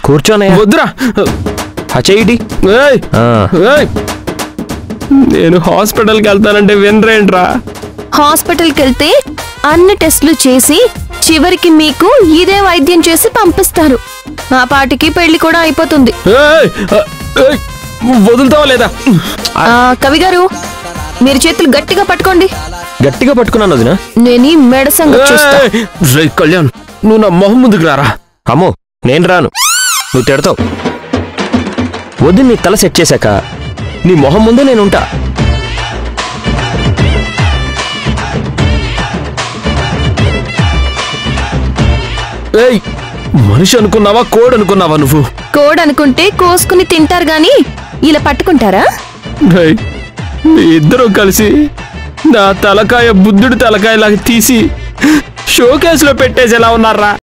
కూర్చోనయ్యా వద్దురా ఆ చెయ్యిటి ఏయ్ ఆ, ఏయ్ నేను హాస్పిటల్కి వెళ్తానంటే వినరేంట్రా హాస్పిటల్కి వెళ్తే అన్ని టెస్టులు చేసి చివరికి మీకు ఇదే వైద్యం చేసి పంపిస్తారు ఆ పాటికి పెళ్లి కూడా అయిపోతుంది ఏయ్ ఏయ్, వదులుతావా లేదా ఆ, కవి గారు మీరు చేతులు గట్టిగా పట్టుకోండి గట్టిగా పట్టుకున్నాను వదినా నేను ఈ మెడ సంగతి చూస్తా ఏయ్, రేయ్ కళ్యాణ్ నువ్వు నా మొహం ముందుకు రారా అమ్మో నేను రాను నువ్వు తిడతావు వద్దు నీ తల సెట్ చేశాక నీ మొహం ముందే నేను ఉంటా ఏయ్ మనిషి అనుకున్నావా కోడ్ అనుకున్నావా నువ్వు కోడ్ అనుకుంటే కోసుకుని తింటారు గాని ఇలా పట్టుకుంటారా రేయ్, మీ ఇద్దరు కలిసి నా తలకాయ బుద్ధుడి తలకాయలాగా తీసి షోకేస్ లో పెట్టేసి ఎలా ఉన్నారా